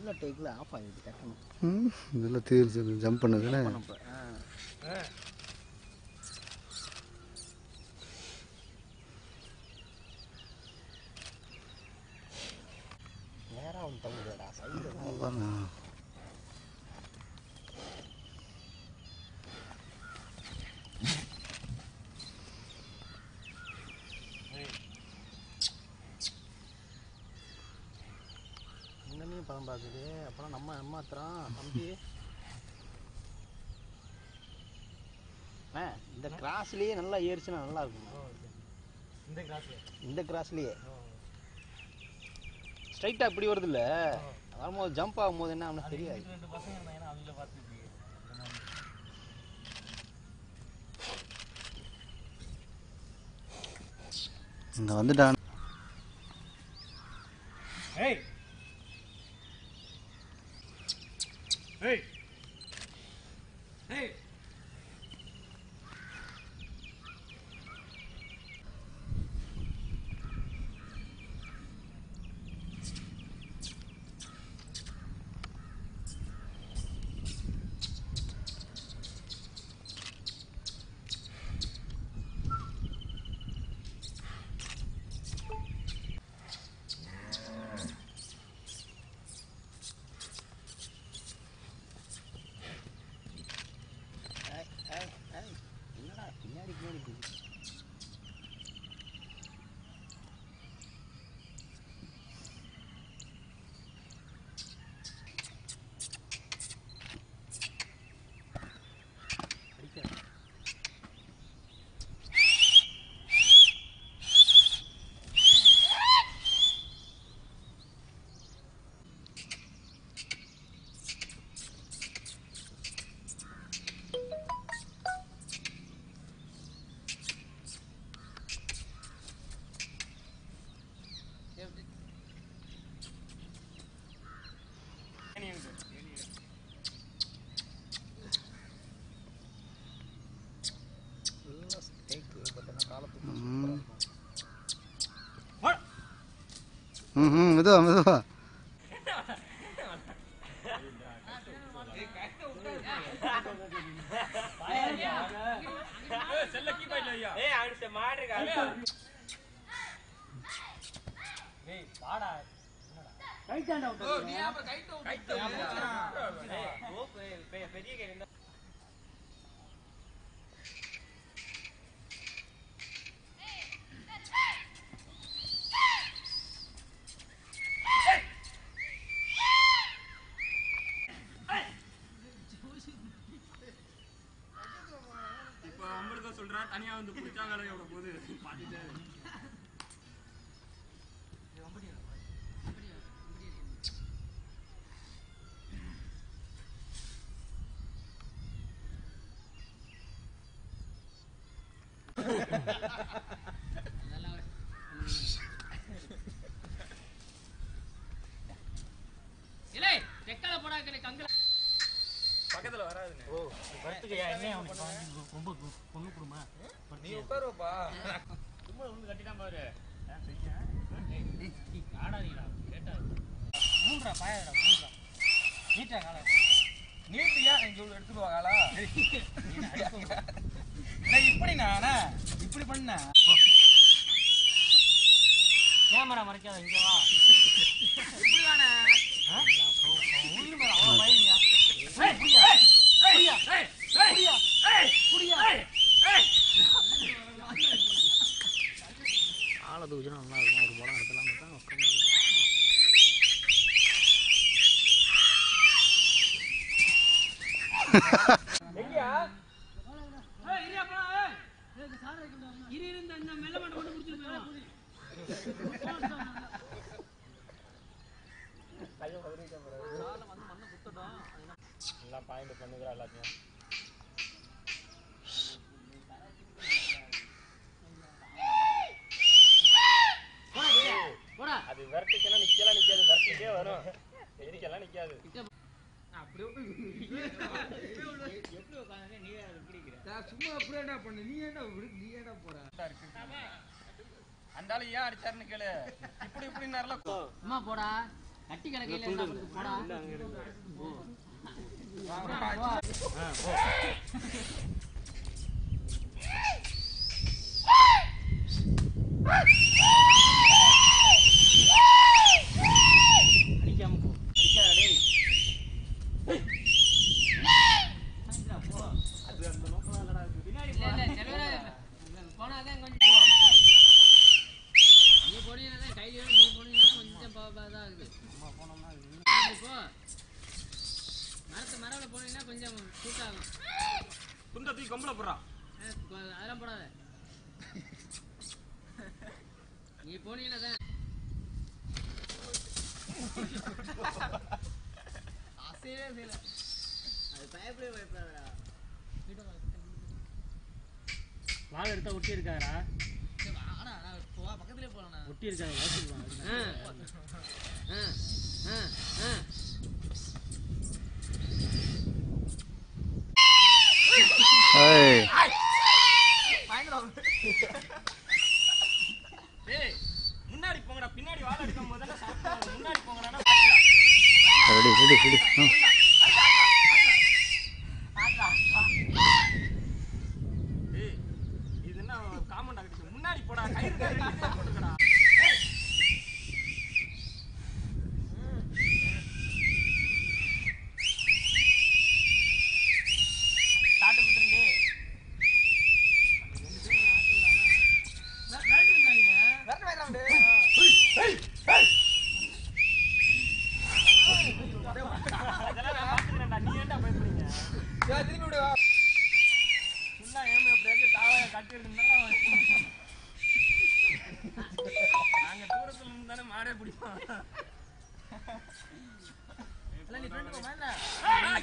முதல்ல tackle of ஆகிடுது டக்குன்னு ம் இதெல்லாம் தீர்த்து ஜம்ப் பண்ணுதுன்னு இப்போ ஆ நேராக வந்து தகுதிடா சைடு அவ்வளோதானா இன்னமே பதம் பார்க்குது அப்புறம் நம்ம ஏமாத்துறோம் தம்பி அண்ணா இந்த கிராஸ்லேயே நல்லா ஏறிச்சுன்னா நல்லா இருக்கும் இந்த கிராஸ் இந்த கிராஸ்லேயே ஸ்ட்ரைட்டாக இப்படி வருது இல்லை வரும்போது ஜம்ப் ஆகும்போது என்ன அவனுக்கு தெரியாது ரெண்டு பசங்க இருந்தாங்கன்னா அவங்கள பார்த்துட்டு இந்த மாதிரி இங்கே வந்துட்டான் ஏய் ஏய் ஏய் ஏய், ஏய், ஏய், என்னடா பின்னாடி பின்னாடி போகுது? அடிக்காத. நல்லா steak, but ஆனா காலத்துக்கு சூப்பரா இருக்கும். ம் ம் மெதுவா மெதுவா ஏய் வாடா இப்போ உங்களுக்கு சொல்றேன் தனியா வந்து பிடிச்சாங்க எவ்வளோ போகுது பார்த்துட்டு பக்கத்துல வராதுங்க படுத்துக்கையா என்ன அவனுக்கு வாங்கி ரொம்ப பொண்ணு கொடுமா நீ உட்காருப்பா சும்மா வந்து கட்டிட்டான் பாரு ஆடாதீங்களா கேட்டா மூன்றா பாயாடா மூன்றா நீட்டா காலை நீட்டியா இங்க உள்ள எடுத்துட்டு வாங்களா நான் இப்படி நானா இப்படி பண்ண கேமரா மறைக்காத இங்க வா இப்படி தானே ஆ? அவன் அவன் உயிர் மேல அவ்வளவு பயங்கயா ஏய் புடியா புடியா புடியா புடியா ஆளை தூக்கினா நல்லா இருக்கும் ஒரு படம் எடுத்துலாம் பார்த்தா உட்காந்து எல்லாம் பாயிண்ட் பண்ணுகிறா எல்லாத்தையும் அது விரட்டிக்கெல்லாம் நிக்கலாம் நிக்காது விரட்டிக்கே வரும் எரிக்கெல்லாம் நிக்காது சும்மா அப்படியே என்ன பண்ணு நீ என்ன விடு, நீ என்ன போற அந்த ஆளு ஏன் அடிச்சாருன்னு கேளு இப்படி இப்படி நேரம் அம்மா போடா கட்டி கிடக்கையில இருந்தா அப்புறம் போடா அடிக்காம போ அடிக்காத டேய் அது அந்த நோக்கம் இல்லடா இது பின்னாடி இல்ல இல்ல செலவே போனாதான் கொஞ்சம் போ நீ போனீங்கன்னா கையில நீ போனீங்கன்னா கொஞ்சம் பா- பா- இதா இருக்குது அம்மா போனோம்னா அது இன்னும் அப்படி போ மரத்து மரவில் போனீங்கன்னா கொஞ்சம் சூட்டாகும் துண்டை தூக்கி கம்பள போடுறா அஹ் கொ- அதெல்லாம் போடாத நீ போனீங்கன்னா தான் அசையவே செய்யல அது பயப்படவே பயப்படாதா வாழை எடுத்தா ஒட்டி இருக்காரா ஆனா நான் போ பக்கத்துலேயே போகலாம் ஒட்டி இருக்காது வளர்த்துருவாங்க ஆ ஆ ஆ ஏய் டேய் முன்னாடி போங்கடா பின்னாடி வாழ எடுக்கும் போது முன்னாடி போங்கடா ரெடி ரெடி ரெடி ம் ஏய் இது என்ன காமன் ஆகிடுச்சு முன்னாடி போடா கயிறு கயிறு போட்டுக்கடா ஸ்டார்ட் பண்ணுறே அதெல்லாம் நான் பார்த்துக்கிறேன்டா நீ ஏன்டா பயப்படுறீங்க சும்மா ஏன் எப்படியாச்சும் தாவாய கட்டிருந்தாலும் நாங்க தூரத்துல இருந்து தானே மாடே பிடிப்போம் நீ ஃப்ரெண்டு போ வேண்டாம் ஆ, ஆ,